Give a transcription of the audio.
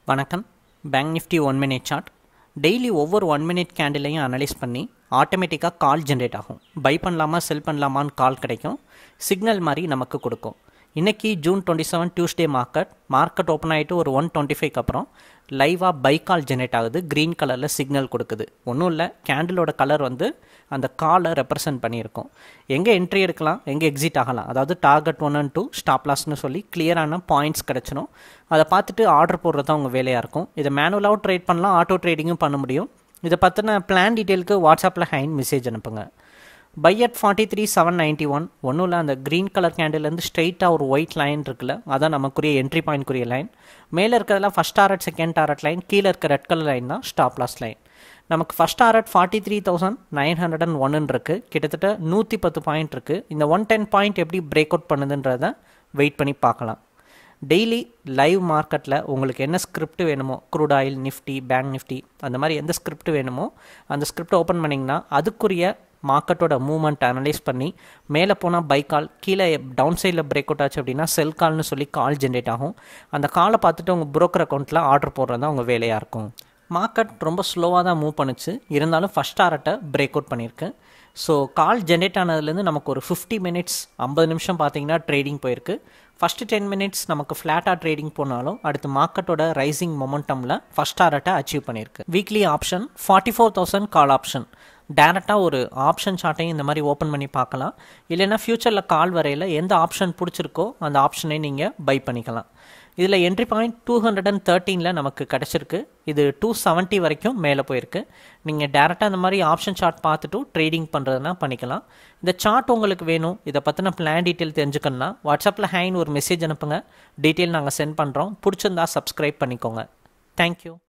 வணக்கம் bank nifty one minute chart daily ஒவ்வொரு one minute கேண்டிலையும் அனலைஸ் பண்ணி ஆட்டோமேட்டிக்காக கால் ஜென்ரேட் ஆகும் பை பண்ணலாமா செல் பண்ணலாமான்னு கால் கிடைக்கும் சிக்னல் மாதிரி நமக்கு கொடுக்கும் இன்றைக்கி June twenty seven Tuesday market market open ஆகிட்டு ஒரு ஒன் டுவெண்ட்டி ஃபைவ்க்கு அப்புறம் லைவாக பை கால் ஜென்ரேட் ஆகுது க்ரீன் கலரில் சிக்னல் கொடுக்குது ஒன்றும் இல்லை கேண்டிலோட கலர் வந்து அந்த காலை ரெப்ரசன்ட் பண்ணியிருக்கோம் எங்கே என்ட்ரி எடுக்கலாம் எங்கே எக்ஸிட் ஆகலாம் அதாவது target one and two stop லாஸ்னு சொல்லி கிளியரான பாயிண்ட்ஸ் கிடச்சிடும் அதை பார்த்துட்டு ஆர்டர் போடுறது தான் உங்கள் வேலையாக இருக்கும் இதை மேனுவலாகவும் ட்ரேட் பண்ணலாம் ஆட்டோ ட்ரேடிங்கும் பண்ண முடியும் இதை பற்றின பிளான் டீட்டெயிலுக்கு வாட்ஸ்அப்பில் ஹைன் மெசேஜ் அனுப்புங்க பை at forty three seven ninety one ஒன்றும் இல்லை அந்த க்ரீன் கலர் கேண்டில்லேருந்து ஸ்ட்ரெயிட்டாக ஒரு ஒயிட் லைன் இருக்குல்ல அதான் நமக்குரிய என்ட்ரி பாயிண்ட்க்குரிய லைன் மேலே இருக்கிறதெல்லாம் first target second target line கீழே இருக்க ரெட் கலர் லைன் தான் ஸ்டாப் லாஸ் லைன் நமக்கு first target forty three thousand nine hundred and ஒன்னு இருக்குது கிட்டத்தட்ட நூற்றி பத்து பாயிண்ட் இருக்குது இந்த ஒன் டென் பாயிண்ட் எப்படி பிரேக் அவுட் பண்ணுதுன்றத வெயிட் பண்ணி பார்க்கலாம் டெய்லி லைவ் மார்க்கெட்டில் உங்களுக்கு என்ன ஸ்கிரிப்ட் வேணுமோ crude oil nifty bank nifty அந்த மாதிரி எந்த ஸ்கிரிப்ட் வேணுமோ அந்த ஸ்கிரிப்ட் ஓப்பன் பண்ணிங்கன்னா அதுக்குரிய மார்க்கெட்டோட மூவ்மெண்ட் அனலைஸ் பண்ணி மேலே போனால் பை கால் கீழே டவுன் சைடில் பிரேக் அவுட் ஆச்சு அப்படின்னா செல் கால்னு சொல்லி கால் ஜென்ரேட் ஆகும் அந்த காலை பார்த்துட்டு உங்கள் புரோக்கர் அக்கௌண்ட்டில் ஆர்டர் போடுறது தான் உங்கள் வேலையாக இருக்கும் மார்க்கெட் ரொம்ப ஸ்லோவாக தான் மூவ் பண்ணுச்சு இருந்தாலும் ஃபஸ்ட் டாரட்டை பிரேக் அவுட் பண்ணியிருக்கு ஸோ கால் ஜென்ரேட் ஆனதுலேருந்து நமக்கு ஒரு ஃபிஃப்டி மினிட்ஸ் ஐம்பது நிமிஷம் பார்த்தீங்கன்னா ட்ரேடிங் போயிருக்கு ஃபஸ்ட்டு டென் மினிட்ஸ் நமக்கு ஃப்ளாட்டாக ட்ரேடிங் போனாலும் அடுத்து மார்க்கெட்டோட ரைசிங் மொமெண்டமில் ஃபஸ்ட் டாரட்டை அச்சீவ் பண்ணியிருக்கு weekly option forty four thousand call option டேரெக்டாக ஒரு ஆப்ஷன் சார்ட்டையும் இந்த மாதிரி ஓப்பன் பண்ணி பார்க்கலாம் இல்லைன்னா ஃப்யூச்சரில் கால் வரையில் எந்த ஆப்ஷன் பிடிச்சிருக்கோ அந்த ஆப்ஷனை நீங்கள் பை பண்ணிக்கலாம் இதில் entry point two hundred and தேர்ட்டீனில் நமக்கு கிடச்சிருக்கு இது டூ செவன்ட்டி வரைக்கும் மேலே போயிருக்கு நீங்கள் டேரெக்டாக அந்த மாதிரி ஆப்ஷன் சார்ட் பார்த்துட்டு ட்ரேடிங் பண்ணுறதுனா பண்ணிக்கலாம் இந்த சார்ட் உங்களுக்கு வேணும் இதை பற்றின பிளான் டீட்டெயில் தெரிஞ்சுக்கணும்னா வாட்ஸ்அப்பில் ஹேண்ட் ஒரு மெசேஜ் அனுப்புங்க டீட்டெயில் நாங்கள் சென்ட் பண்ணுறோம் பிடிச்சிருந்தா சப்ஸ்கிரைப் பண்ணிக்கோங்க தேங்க்யூ